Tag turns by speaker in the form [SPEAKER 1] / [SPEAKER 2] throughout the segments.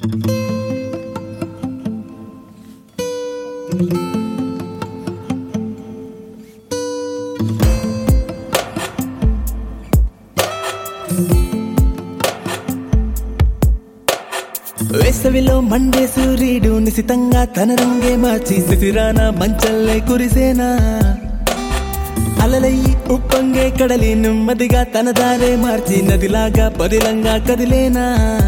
[SPEAKER 1] వేసవిలో మండే సూర్యుడు నిశితంగా తన రంగే మార్చి శిశిరాన మంచల్లే కురిసేనా అలలయ్యి ఉప్పొంగే కడలి నెమ్మదిగా తన దారే మార్చి నదిలాగా పదిలంగా కదిలేనా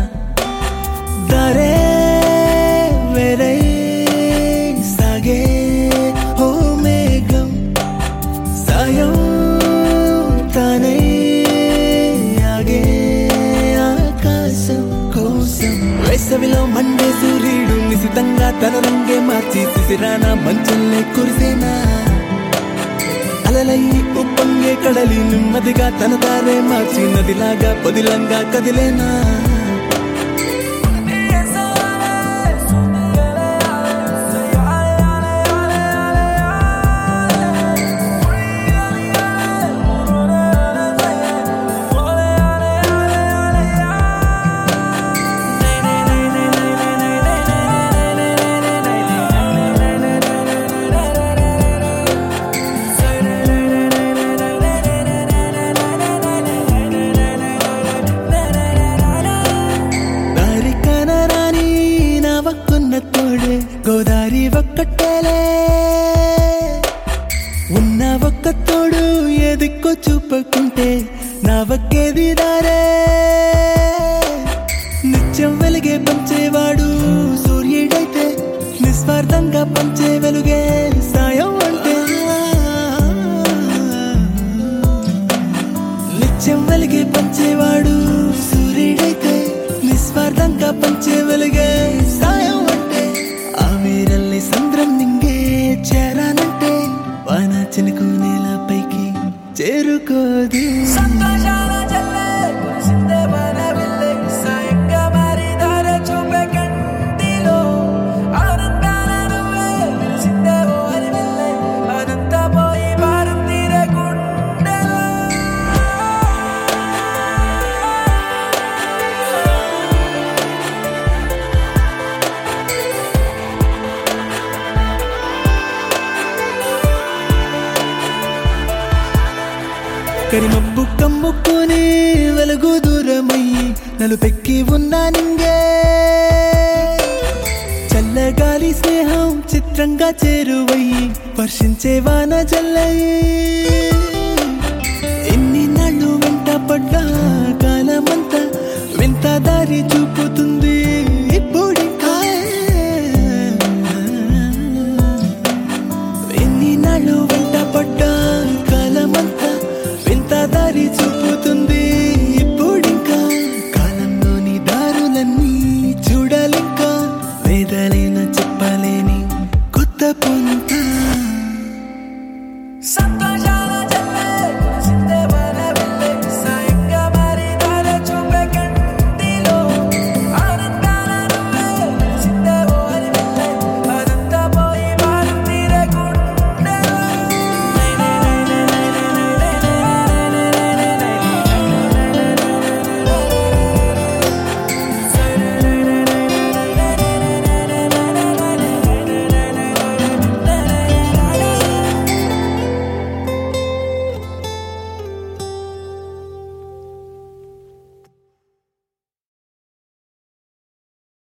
[SPEAKER 1] దారే వేరై సాగే ఓ మేఘం సాయం తానే ఆగే ఆకాశం కోసం వేసవిలో మండే సూర్యుడు నిశితంగా తన రంగే మార్చి శిశిరాన మంచల్లే కురిసేనా అలలయ్యి ఉప్పొంగే కడలి నెమ్మదిగా తన దారే మార్చి నదిలాగా పదిలంగా కదిలేనా దారి కనరాని నా వక్కున్న తోడే గోదారి ఒక్కటేలే ఉన్న ఒక్క తోడు ఏ దిక్కు చూపకుంటే నా వక్కేది దారే నిత్యం వెలుగే పంచేవాడు సూర్యుడైతే నిస్వార్థంగా పంచే వెలుగే సాయం అంటే నిత్యం వెలిగే పంచేవాడు సూర్యుడైతే నిస్వార్థంగా పంచే వెలుగే సాయం అంటే ఆ వీరల్ని సంద్రం నింగే చేరానంటే వాన చినుకు నేలపైకి చేరుకోదు
[SPEAKER 2] సంతోషాల జల్లే కురిసిందే మన విల్లే సాయంగా మారి దారి చూపే కంటిలో ఆనందాల నువ్వే విరిసిందే ఓ అని విల్లే అదంతా పోయి భారం తీరే గుండెలో
[SPEAKER 1] కరిమబ్బు కమ్ముకుని వెలుగు దూరమయ్యి నలుపెక్కి ఉన్నా నింగే చల్లగాలి స్నేహం చిత్రంగా చేరువయ్యి వర్షించే వాన జల్లయి ఎన్ని నాళ్ళు వెంట పడ్డా కాలమంతా వింత దారి చూపుతుంది